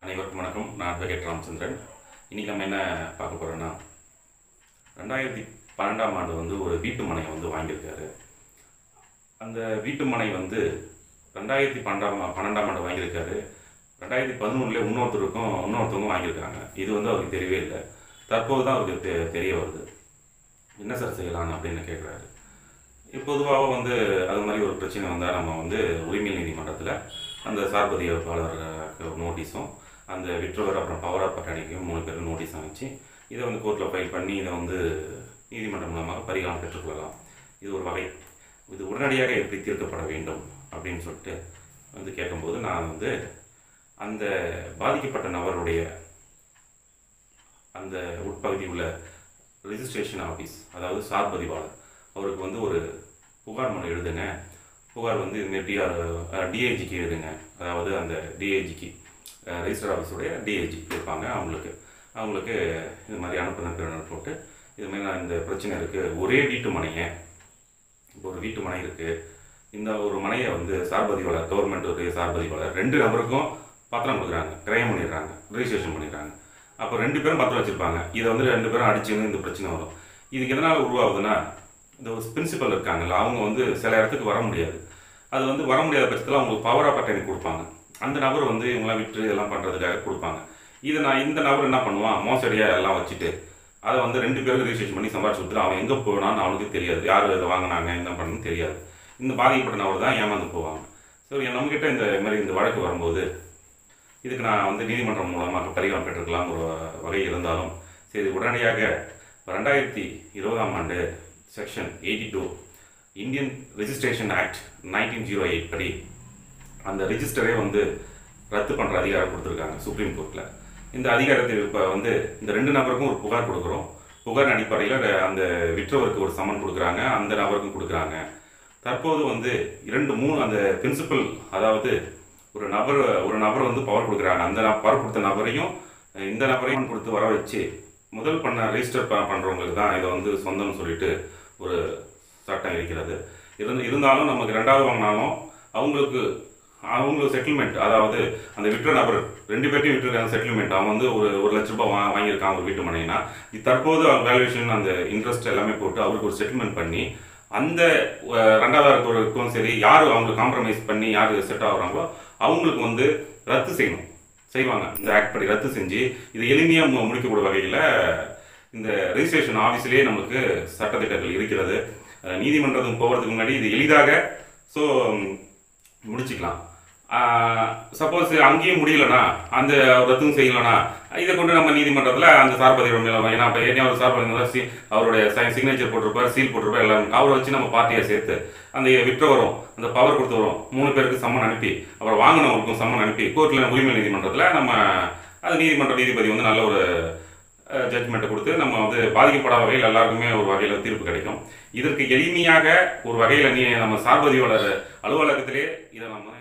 அனைவருக்கும் வணக்கம் நான் அட்வொகேட் ராமச்சந்திரன் இன்றைக்கி நம்ம என்ன பார்க்க போகிறோன்னா ரெண்டாயிரத்தி பன்னெண்டாம் ஆண்டு வந்து ஒரு வீட்டு மனையை வந்து வாங்கியிருக்காரு அந்த வீட்டு மனை வந்து ரெண்டாயிரத்தி பன்னெண்டாம் பன்னெண்டாம் ஆண்டு வாங்கியிருக்காரு ரெண்டாயிரத்தி பதினொன்றுல இன்னொருத்தருக்கும் இன்னொருத்தவங்க வாங்கியிருக்காங்க இது வந்து அவருக்கு தெரியவே இல்லை தற்போது தான் அவருக்கு தெ- தெரிய வருது என்ன சார் செய்யலாம் அப்படின்னு கேட்குறாரு பொதுவாக வந்து அது மாதிரி ஒரு பிரச்சனை வந்தால் நம்ம வந்து உரிமை நீதிமன்றத்தில் அந்த சார்பதிவாளருக்கு நோட்டீஸும் அந்த விற்றவர் அப்புறம் பவர் ஆஃப் அட்டானிக்கும் மூணு பேரும் நோட்டீஸ் அமைச்சு இதை வந்து கோர்ட்டில் ஃபைல் பண்ணி இதை வந்து நீதிமன்றம் மூலமாக பரிகாரம் பெற்றுக்கொள்ளலாம் இது ஒரு வகை இது உடனடியாக எப்படி தீர்க்கப்பட வேண்டும் அப்படின்னு சொல்லிட்டு வந்து கேட்கும்போது நான் வந்து அந்த பாதிக்கப்பட்ட நபருடைய அந்த உட்பகுதி உள்ள ரிஜிஸ்ட்ரேஷன் ஆஃபீஸ் அதாவது சார் பதிவாளர் அவருக்கு வந்து ஒரு புகார் மனு எழுதுங்க புகார் வந்து இதுமாரி டிஆர் டிஏஜிக்கு எழுதுங்க அதாவது அந்த டிஏஜிக்கு ரெஜிஸ்டர் ஆஃபீஸுடைய டிஏஜி இருப்பாங்க அவங்களுக்கு அவங்களுக்கு இது மாதிரி அனுப்புன போட்டு இது மாதிரி நான் இந்த பிரச்சனை இருக்குது ஒரே வீட்டு மனையை இப்போ ஒரு வீட்டு மனை இருக்குது இந்த ஒரு மனையை வந்து சார்பதிவாளர் கவர்மெண்ட் ஒரு சார்பதிவாளர் ரெண்டு நபருக்கும் பத்திரம் கொடுக்குறாங்க கிரயம் பண்ணிடுறாங்க ரிஜிஸ்ட்ரேஷன் பண்ணிடுறாங்க அப்போ ரெண்டு பேரும் பத்திரம் வச்சுருப்பாங்க இதை வந்து ரெண்டு பேரும் அடிச்சுன்னு இந்த பிரச்சனை வரும் இதுக்கு எதனால் உருவாகுதுன்னா இந்த ஒரு பிரின்சிபல் இருக்காங்கல்ல அவங்க வந்து சில இடத்துக்கு வர முடியாது அது வந்து வர முடியாத பட்சத்தில் அவங்களுக்கு பவர் ஆஃப் அட்டர்னி கொடுப்பாங்க அந்த நபர் வந்து இவங்களாம் விற்று இதெல்லாம் பண்ணுறதுக்காக கொடுப்பாங்க இதை நான் இந்த நபர் என்ன பண்ணுவான் மோசடியாக எல்லாம் வச்சுட்டு அதை வந்து ரெண்டு பேருக்கு ரிஜிஸ்ட்ரேஷன் பண்ணி சம்பாரிச்சு கொடுத்துட்டு அவன் எங்கே போனான்னு அவனுக்கு தெரியாது யார் இதை வாங்கினாங்க என்ன பண்ணணும்னு தெரியாது இந்த பாதிக்கப்பட்ட நபர் தான் ஏமாந்து போவாங்க ஸோ நம்மக்கிட்ட இந்த மாதிரி இந்த வழக்கு வரும்போது இதுக்கு நான் வந்து நீதிமன்றம் மூலமாக பரிகாரம் பெற்றுக்கலாம் ஒரு வகை இருந்தாலும் சரி உடனடியாக ரெண்டாயிரத்தி இருபதாம் ஆண்டு section eighty two Indian registration act nineteen zero eight படி அந்த ரெஜிஸ்டரே வந்து ரத்து பண்ணுற அதிகாரம் கொடுத்துருக்காங்க சுப்ரீம் கோர்ட்டில் இந்த அதிகாரத்தில் இப்போ வந்து இந்த ரெண்டு நபருக்கும் ஒரு புகார் கொடுக்குறோம் புகார் அடிப்படையில் அந்த விற்றவருக்கு ஒரு சம்மன் கொடுக்குறாங்க அந்த நபருக்கும் கொடுக்குறாங்க தற்போது வந்து இரண்டு மூணு அந்த பிரின்சிபல் அதாவது ஒரு நபர் ஒரு நபர் வந்து பவர் கொடுக்குறாங்க அந்த நபர் பவர் கொடுத்த நபரையும் அஹ், இந்த நபரையும் கொடுத்து வர வச்சு முதல் பண்ண ரெஜிஸ்டர் பண்ணுறவங்களுக்கு தான் இதை வந்து சொந்தம்னு சொல்லிட்டு ஒரு சட்டம் இருக்கிறது இருந்து இருந்தாலும் நமக்கு ரெண்டாவது வாங்கினாலும் அவங்களுக்கு அவங்களுக்கு செட்டில்மெண்ட் அதாவது அந்த விற்ற நபர் ரெண்டு பேர்ட்டையும் விட்டுருக்காங்க செட்டில்மெண்ட் அவன் வந்து ஒரு ஒரு லட்ச ரூபாய் வா வாங்கியிருக்கான் ஒரு வீட்டு மனைனா இது தற்போது வேல்யூவேஷன் அந்த இன்ட்ரெஸ்ட் எல்லாமே போட்டு அவருக்கு ஒரு செட்டில்மெண்ட் பண்ணி அந்த அஹ், ரெண்டாவது இருக்கிறவருக்கும் சரி யார் அவங்க காம்ப்ரமைஸ் பண்ணி யார் செட் ஆகுறாங்களோ அவங்களுக்கு வந்து ரத்து செய்யணும் செய்வாங்க இந்த ஆக்ட் படி ரத்து செஞ்சு இது எளிமையாக மு- முடிக்கக்கூடிய வகையில் இந்த ரெஜிஸ்ட்ரேஷன் ஆஃபீஸ்லேயே நமக்கு சட்டத்திட்டங்கள் இருக்கிறது அஹ், நீதிமன்றத்துக்கு போகிறதுக்கு முன்னாடி இது எளிதாக ஸோ முடிச்சுக்கலாம் சப்போஸ் அங்கேயும் முடியலனா அந்த ரத்தும் செய்யலனா இதை கொண்டு நம்ம நீதிமன்றத்தில் அந்த சார்பதிவு மேலே ஏன்னா இப்போ ஏன்னா ஒரு சார்பதிவு சி அவருடைய சிக்னேச்சர் போட்டிருப்பார் சீல் போட்டிருப்பார் எல்லாம் அவரை வச்சு நம்ம பார்ட்டியை சேர்த்து அந்த விற்றவரும் அந்த பவர் கொடுத்தவரும் மூணு பேருக்கு சம்மன் அனுப்பி அப்புறம் வாங்கினவருக்கும் சம்மன் அனுப்பி கோர்ட்டில் உரிமை நீதிமன்றத்தில் நம்ம அது நீதிமன்ற நீதிபதி வந்து நல்ல ஒரு ஜட்மெண்ட்டை கொடுத்து நம்ம வந்து பாதிக்கப்படாத வகையில் எல்லாருக்குமே ஒரு வகையில் தீர்ப்பு கிடைக்கும் இதற்கு எளிமையாக ஒரு வகையில் நீ நம்ம சார்பதிவாளர் அலுவலகத்திலே இதை நம்ம